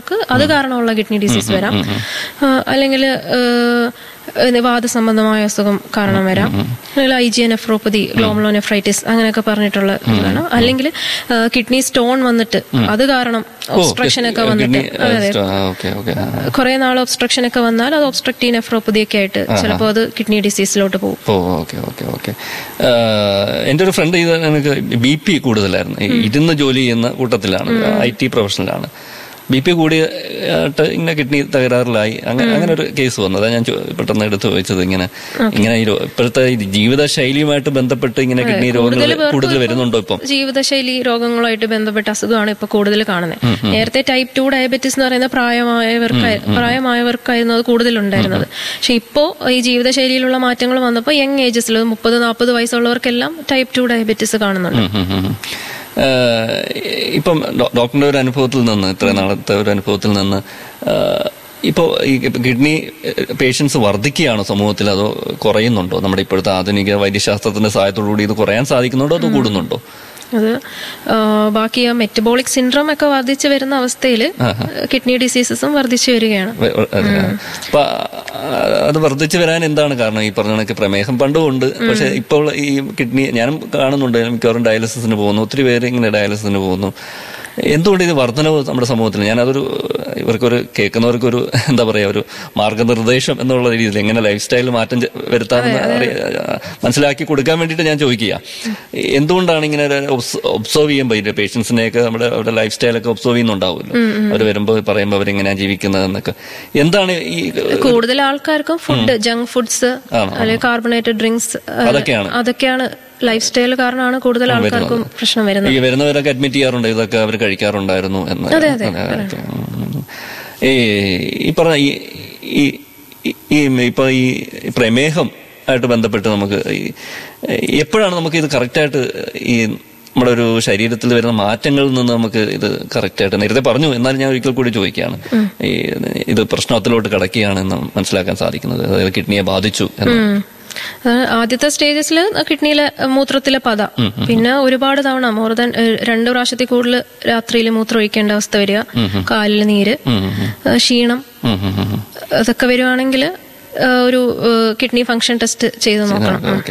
ഉള്ളവർക്ക് അത് കാരണമുള്ള കിഡ്നി ഡിസീസ് വരാം അല്ലെങ്കിൽ വാദ സംബന്ധമായ അസുഖം കാരണം വരാം അല്ലെങ്കിൽ I G nephropathy glomerulonephritis അങ്ങനെയൊക്കെ പറഞ്ഞിട്ടുള്ള ഇതാണ് അല്ലെങ്കിൽ കിഡ്നി സ്റ്റോൺ വന്നിട്ട് അത് കാരണം ഒബ്സ്ട്രക്ഷൻ ഒക്കെ വന്നിട്ട് അതെ അതെ ഓക്കെ ഓക്കെ കുറെ നാൾ ഒബ്സ്ട്രക്ഷൻ ഒക്കെ വന്നാൽ അത് ഒബ്സ്ട്രക്റ്റീവ് നെഫ്രോപ്പതി ഒക്കെ ആയിട്ട് ചിലപ്പോൾ അത് കിഡ്നി ഡിസീസിലോട്ട് പോകും ഓ ഓക്കെ ഓക്കെ ഓക്കെ എൻ്റെ ഒരു ഫ്രണ്ട് ഇത് എനിക്ക് ബി പി കൂടുതലായിരുന്നു ഈ ഇരുന്ന് ജോലി ചെയ്യുന്ന കൂട്ടത്തിലാണ് ഐ ടി പ്രൊഫഷണലാണ് ബി പി കൂടിയിട്ട് ഇങ്ങനെ കിഡ്നി തകരാറിലായി അങ്ങനെ അങ്ങനെ ഒരു കേസ് വന്നു അതാ ഞാൻ ചോ- പെട്ടെന്ന് എടുത്ത് ചോദിച്ചത് ഇങ്ങനെ ഇങ്ങനെ ഈ രോ- ഇപ്പോഴത്തെ ഈ ജീവിത ശൈലിയുമായിട്ട് ബന്ധപ്പെട്ട് ഇങ്ങനെ കിഡ്നി രോഗങ്ങൾ കൂടുതൽ വരുന്നുണ്ടോ ഇപ്പം ജീവിതശൈലി രോഗങ്ങളുമായിട്ട് ബന്ധപ്പെട്ട അസുഖമാണ് ഇപ്പൊ കൂടുതൽ കാണുന്നത് നേരത്തെ ടൈപ്പ് ടു ഡയബറ്റീസ് എന്ന് പറയുന്ന പ്രായമായവർക്ക് പ്രായമായവർക്കായിരുന്നു അത് കൂടുതലുണ്ടായിരുന്നത് പക്ഷെ ഇപ്പോ ഈ ജീവിതശൈലിയിലുള്ള മാറ്റങ്ങൾ വന്നപ്പോൾ യങ് ഏജസിൽ മുപ്പത് നാൽപ്പത് വയസ്സുള്ളവർക്കെല്ലാം ടൈപ്പ് ടു ഡയബറ്റീസ് കാണുന്നുണ്ട് ഉം, ഉം, ഉം. ഏഹ്, ഇപ്പം ഡോ- ഡോക്ടറിന്റെ ഒരു അനുഭവത്തിൽ നിന്ന് ഇത്ര നാളത്തെ ഒരു അനുഭവത്തിൽ നിന്ന് ഏഹ്, ഇപ്പോ ഈ കിഡ്നി പേഷ്യൻസ് വർദ്ധിക്കുകയാണോ സമൂഹത്തിൽ അതോ കുറയുന്നുണ്ടോ നമ്മുടെ ഇപ്പോഴത്തെ ആധുനിക വൈദ്യശാസ്ത്രത്തിന്റെ സഹായത്തോടുകൂടി ഇത് കുറയാൻ സാധിക്കുന്നുണ്ടോ അതോ കൂടുന്നുണ്ടോ അത് ആ, ബാക്കി ആ മെറ്റബോളിക് സിൻഡ്രോം ഒക്കെ വർദ്ധിച്ചു വരുന്ന അവസ്ഥയിൽ കിഡ്നി ഡിസീസസും വർദ്ധിച്ചു വരികയാണ് വെ- വെ- അതെ. അപ്പൊ ആ, അത് വർദ്ധിച്ചു വരാൻ എന്താണ് കാരണം ഈ പറഞ്ഞ കണക്ക് പ്രമേഹം പണ്ടും ഉണ്ട് പക്ഷെ ഇപ്പോൾ ഈ കിഡ്നി ഞാനും കാണുന്നുണ്ട് മിക്കവാറും ഡയാലിസിസിന് പോകുന്നു ഒത്തിരി പേര് ഇങ്ങനെ ഡയാലിസിസിന് പോകുന്നു എന്തുകൊണ്ട് ഇത് വർധനവ് നമ്മുടെ സമൂഹത്തിൽ ഞാനതൊരു ഇവർക്കൊരു കേൾക്കുന്നവർക്കൊരു എന്താ പറയാ ഒരു മാർഗനിർദ്ദേശം എന്നുള്ള രീതിയിൽ എങ്ങനെ ലൈഫ് സ്റ്റൈൽ മാറ്റം ചെ- വരുത്താമെന്ന് അറിയ- മനസ്സിലാക്കി കൊടുക്കാൻ വേണ്ടിയിട്ട് ഞാൻ ചോദിക്കുക എന്തുകൊണ്ടാണ് ഇങ്ങനെ ഒബ്സർവ് ചെയ്യുമ്പോൾ പേഷ്യൻസിനെയൊക്കെ നമ്മുടെ അവരുടെ ലൈഫ് സ്റ്റൈലൊക്കെ ഒബ്സർവ് ചെയ്യുന്നുണ്ടാവുമല്ലോ അവർ വരുമ്പോൾ പറയുമ്പോൾ അവരെങ്ങനെയാണ് ജീവിക്കുന്നത് എന്നൊക്കെ എന്താണ് ഈ കൂടുതൽ ആൾക്കാർക്കും ഫുഡ് ജങ്ക് ഫുഡ്സ് ആണോ? അല്ലെങ്കിൽ കാർബണേറ്റഡ് ഡ്രിങ്ക്സ് അതൊക്കെയാണ് അതൊക്കെയാണ് ലൈഫ് സ്റ്റൈൽ കാരണമാണ് കൂടുതൽ ആൾക്കാർക്കും പ്രശ്നം വരുന്നത് ഈ വരുന്നവരൊക്കെ അഡ്മിറ്റ് ചെയ്യാറുണ്ട് ഇതൊക്കെ അവർ കഴിക്കാറുണ്ടായിരുന്നു എന്ന് അതെ, അതെ, അതെ, ഉം. ഈ ഈ പറഞ്ഞ ഈ ഈ- ഈ- ഈ ഇപ്പൊ ഈ പ്രമേഹം ആയിട്ട് ബന്ധപ്പെട്ട് നമുക്ക് ഈ എപ്പോഴാണ് നമുക്ക് ഇത് കറക്റ്റായിട്ട് ഈ നമ്മുടെ ഒരു ശരീരത്തിൽ വരുന്ന മാറ്റങ്ങളിൽ നിന്ന് നമുക്ക് ഇത് കറക്റ്റായിട്ട് നേരത്തെ പറഞ്ഞു എന്നാലും ഞാൻ ഒരിക്കൽ കൂടി ചോദിക്കുകയാണ് ഈ ഇത് പ്രശ്നത്തിലോട്ട് കിടക്കുകയാണെന്ന് മനസ്സിലാക്കാൻ സാധിക്കുന്നത് അതായത് കിഡ്നിയെ ബാധിച്ചു എന്ന് ഉം. അത് ആദ്യത്തെ സ്റ്റേജസിൽ കിഡ്നിയിലെ മൂത്രത്തിലെ പത പിന്നെ ഒരുപാട് തവണ മോർ ദാൻ രണ്ടു പ്രാവശ്യത്തിൽ കൂടുതൽ രാത്രിയിൽ മൂത്രം ഒഴിക്കേണ്ട അവസ്ഥ വരിക കാലിൽ നീര് ഏഹ് ക്ഷീണം ഉം, ഉം, ഉം, ഉം. അതൊക്കെ വരുവാണെങ്കിൽ ഒരു കിഡ്നി ഫംഗ്ഷൻ ടെസ്റ്റ് ചെയ്ത് നോക്കണം ഓക്കെ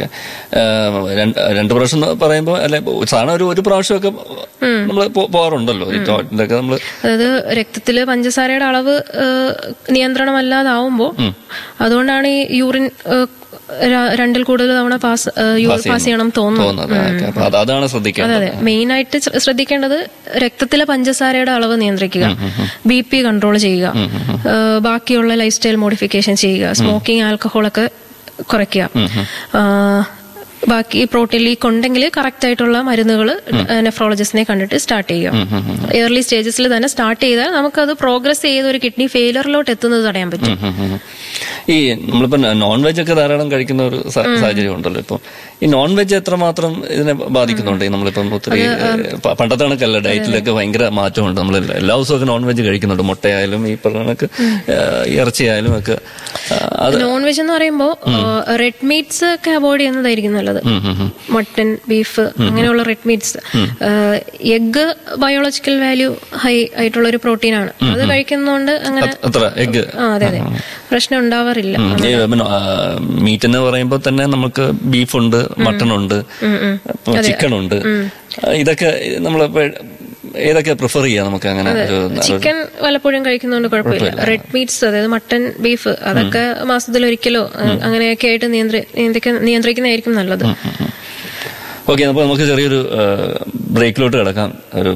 രണ്ടു പ്രാവശ്യം എന്ന് പറയുമ്പോൾ അല്ലെ സാധാരണ ഒരു ഒരു പ്രാവശ്യമൊക്കെ നമ്മൾ പോകാറുണ്ടല്ലോ ഈ ടോയ്ലറ്റിലൊക്കെ നമ്മൾ അതായത് രക്തത്തില് പഞ്ചസാരയുടെ അളവ് ഏഹ്, നിയന്ത്രണമല്ലാതാവുമ്പോൾ അതുകൊണ്ടാണ് ഈ യൂറിൻ ഏഹ്, ര- രണ്ടിൽ കൂടുതൽ തവണ പാസ് പാസ് ചെയ്യണം തോന്നുന്നു പോകുന്നത് ഓക്കെ അപ്പൊ അത് അതാണ് അതെ ശ്രദ്ധിക്കേണ്ടത് അതെ മെയിൻ ആയിട്ട് ശ്ര- ശ്രദ്ധിക്കേണ്ടത് രക്തത്തിലെ പഞ്ചസാരയുടെ അളവ് നിയന്ത്രിക്കുക ബി പി കൺട്രോൾ ചെയ്യുക ഏഹ് ബാക്കിയുള്ള ലൈഫ് സ്റ്റൈൽ മോഡിഫിക്കേഷൻ ചെയ്യുക സ്മോക്കിംഗ് ആൽക്കഹോൾ ഒക്കെ കുറയ്ക്കുക ആഹ് ബാക്കി പ്രോട്ടീൻ ലീക്ക് ഉണ്ടെങ്കിൽ കറക്റ്റ് ആയിട്ടുള്ള മരുന്നുകൾ നെഫ്രോളജിസ്റ്റിനെ കണ്ടിട്ട് സ്റ്റാർട്ട് ചെയ്യുക ഏർലി സ്റ്റേജസിൽ തന്നെ സ്റ്റാർട്ട് ചെയ്താൽ നമുക്കത് പ്രോഗ്രസ് ചെയ്ത് ഒരു കിഡ്നി ഫെയിലറിലോട്ട് എത്തുന്നത് തടയാൻ പറ്റും ഉം, ഉം, ഉം. ഈ നമ്മളിപ്പോ നോൺ വെജ് ഒക്കെ ധാരാളം കഴിക്കുന്ന ഒരു സ- സാഹചര്യം ഉണ്ടല്ലോ ഇപ്പൊ ഈ നോൺ വെജ് എത്രമാത്രം ഇതിനെ ബാധിക്കുന്നുണ്ട് ഈ നമ്മളിപ്പം ഒത്തിരി പ- പണ്ടത്തെ കണക്കല്ല ഡയറ്റിലൊക്കെ ഭയങ്കര മാറ്റമുണ്ട് നമ്മൾ എല്ലാ ദിവസവും ഒക്കെ നോൺ വെജ് കഴിക്കുന്നുണ്ട് മുട്ടയായാലും ഈ പറഞ്ഞ കണക്ക് ഇറച്ചിയായാലും ഒക്കെ ആ, അത് നോൺ വെജ് എന്ന് പറയുമ്പോൾ റെഡ് മീറ്റ്സ് ഒക്കെ അവോയ്ഡ് ചെയ്യുന്നതായിരിക്കും നല്ലത് ഉം, ഉം, ഉം. മട്ടൺ ബീഫ് അങ്ങനെയുള്ള red meats egg biological value high ആയിട്ടുള്ള ഒരു പ്രോട്ടീൻ ആണ് അത് കഴിക്കുന്നതുകൊണ്ട് അങ്ങനെ അത്ര എഗ് ആ അതെ അതെ പ്രശ്നം ഉണ്ടാവാറില്ല മീറ്റ് എന്ന് പറയുമ്പോൾ തന്നെ നമുക്ക് ബീഫുണ്ട് മട്ടൺ ഉണ്ട് ചിക്കൻ ഉണ്ട് ഇതൊക്കെ നമ്മളിപ്പോ ഏതൊക്കെ പ്രിഫർ ചെയ്യാം നമുക്ക് അങ്ങനെ ഒരു ചിക്കൻ വല്ലപ്പോഴും കഴിക്കുന്നതുകൊണ്ട് കുഴപ്പമില്ല റെഡ് മീറ്റ്സ് അതായത് മട്ടൺ ബീഫ് അതൊക്കെ മാസത്തിൽ ഒരിക്കലോ അഹ് അങ്ങനെയൊക്കെ ആയിട്ട് നിയന്ത്രി നിയന്ത്രിക്ക- നിയന്ത്രിക്കുന്നതായിരിക്കും നല്ലത് ഓക്കെ അപ്പോൾ നമുക്ക് ചെറിയൊരു ബ്രേക്കിലോട്ട് കിടക്കാം ഒരു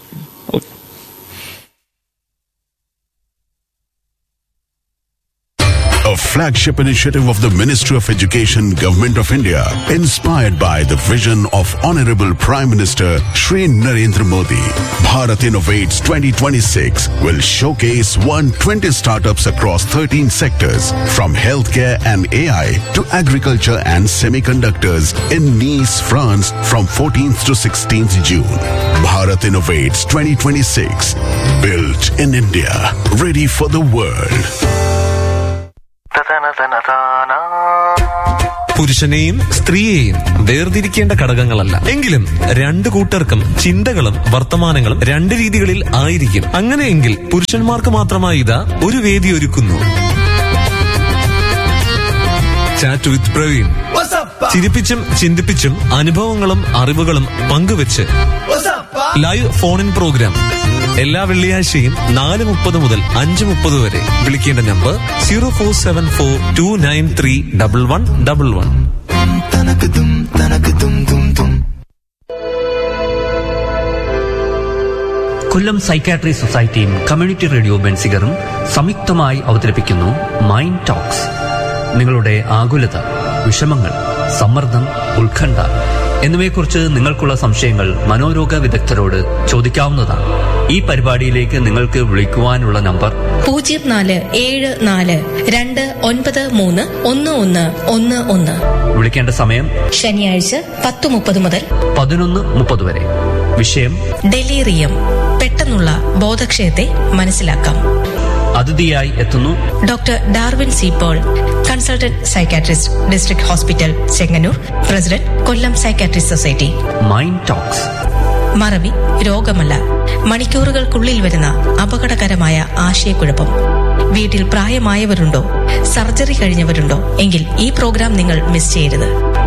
A flagship initiative of the Ministry of Education, Government of India, inspired by the vision of Honorable Prime Minister Shri Narendra Modi. Bharat Innovates 2026 will showcase 120 startups across 13 sectors, from healthcare and AI to agriculture and semiconductors in Nice, France from 14th to 16th June. Bharat Innovates 2026, built in India, ready for the world. Ta-ta-na-ta-na-ta-na. പുരുഷനെയും സ്ത്രീയെയും വേർതിരിക്കേണ്ട ഘടകങ്ങളല്ല എങ്കിലും രണ്ടു കൂട്ടർക്കും ചിന്തകളും വർത്തമാനങ്ങളും രണ്ട് രീതികളിൽ ആയിരിക്കും അങ്ങനെയെങ്കിൽ പുരുഷന്മാർക്ക് മാത്രമായി ഇതാ ഒരു വേദി ഒരുക്കുന്നു ചാറ്റ് വിത്ത് പ്രവീൺ ചിരിപ്പിച്ചും ചിന്തിപ്പിച്ചും അനുഭവങ്ങളും അറിവുകളും പങ്കുവെച്ച് ലൈവ് ഫോൺ ഇൻ പ്രോഗ്രാം എല്ലാ വെള്ളിയാഴ്ചയും നാല് മുപ്പത് മുതൽ അഞ്ച് മുപ്പത് വരെ വിളിക്കേണ്ട number zero four seven four two nine three double one double one Kollam psychiatry സൊസൈറ്റിയും കമ്മ്യൂണിറ്റി റേഡിയോ ബെൻസിഗറും സംയുക്തമായി അവതരിപ്പിക്കുന്നു മൈൻഡ് ടോക്സ് നിങ്ങളുടെ ആകുലത വിഷമങ്ങൾ സമ്മർദ്ദം ഉത്കണ്ഠ എന്നിവയെക്കുറിച്ച് നിങ്ങൾക്കുള്ള സംശയങ്ങൾ മനോരോഗ വിദഗ്ധരോട് ചോദിക്കാവുന്നതാണ് ഈ പരിപാടിയിലേക്ക് നിങ്ങൾക്ക് വിളിക്കുവാനുള്ള നമ്പർ പൂജ്യം നാല് ഏഴ് നാല് രണ്ട് ഒൻപത് മൂന്ന് ഒന്ന് ഒന്ന് ഒന്ന് ഒന്ന് വിളിക്കേണ്ട സമയം ശനിയാഴ്ച പത്ത് മുപ്പത് മുതൽ പതിനൊന്ന് മുപ്പത് വരെ വിഷയം ഡെലീറിയം പെട്ടെന്നുള്ള ബോധക്ഷയത്തെ മനസ്സിലാക്കാം അതിഥിയായി എത്തുന്നു doctor Darwin C Paul consultant psychiatrist district hospital Chengannur president Kollam psychiatrist society mind talks മറവി രോഗമല്ല മണിക്കൂറുകൾക്കുള്ളിൽ വരുന്ന അപകടകരമായ ആശയക്കുഴപ്പം വീട്ടിൽ പ്രായമായവരുണ്ടോ സർജറി കഴിഞ്ഞവരുണ്ടോ എങ്കിൽ ഈ പ്രോഗ്രാം നിങ്ങൾ മിസ് ചെയ്യരുത്